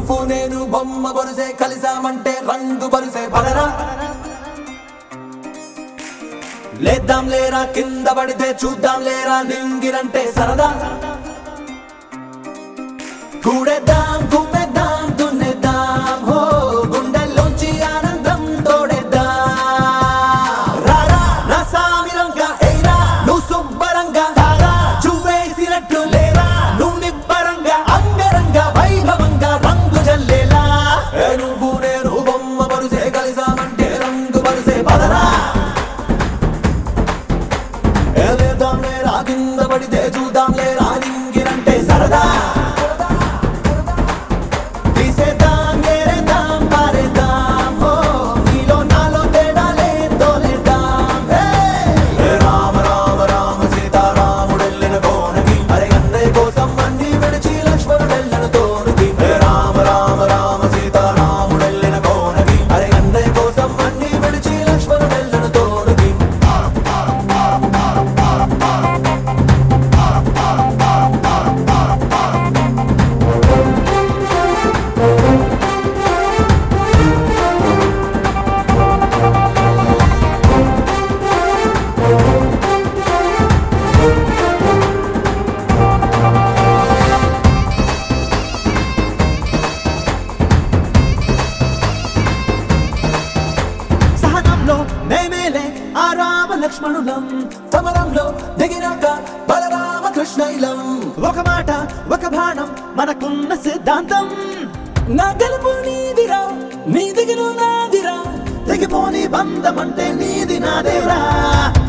నువ్వు నేను బొమ్మ బరుసే కలిసామంటే రంగు బరుసే పడరా లేద్దాం లేరా కింద పడితే చూద్దాం లేరా నింగిరంటే సరదా కూడేద్దాం కుమ్మేద్దాం దున్నేద్దాం హో గుండెల్లోంచి ఆనందం తోడేద్దాం రారా నా సామిరంగా ఎయిరా నువ్వు శుభ్రంగా తారా చూవేసినట్టు లేరా నువ్వు నిబ్బరంగా అంగరంగా వైభవంగా రంగు జల్లేలా ఏ నువ్వు నేను బొమ్మ బరుసే కలిసామంటే రంగు బరుసే పదరా ఏ లేద్దాం లేరా కింద పడితే చూద్దాం లేరా నింగిరంటే సరదా తీసేద్దాం ఏరేద్దాం పారేద్దాం హో నీలో నాలో తేడాలే తోలేద్దాం హే హే రామ రామ రామ సీతారాముడెళ్ళిన కోనకి అరే అన్నయ్య కోసం అన్ని విడిచి లక్ష్మణుడెళ్ళిన తోనుకి హే రామ రామ రామ సీతారాముడెళ్ళిన కోనకి అరే అన్నయ్య కోసం అన్ని విడిచి లక్ష్మణుడెళ్ళిన తోనుకి సహనంలో మేమేలే ఆ రామ లక్ష్మణులం సమరంలో దిగినాక బలరామ కృష్ణైలం ఒక మాట ఒక బాణం మనకున్న సిద్ధాంతం నా గెలుపు నీదిరా నీ దిగులు నాదిరా తెగిపోని బంధం అంటే నీది నాదేరా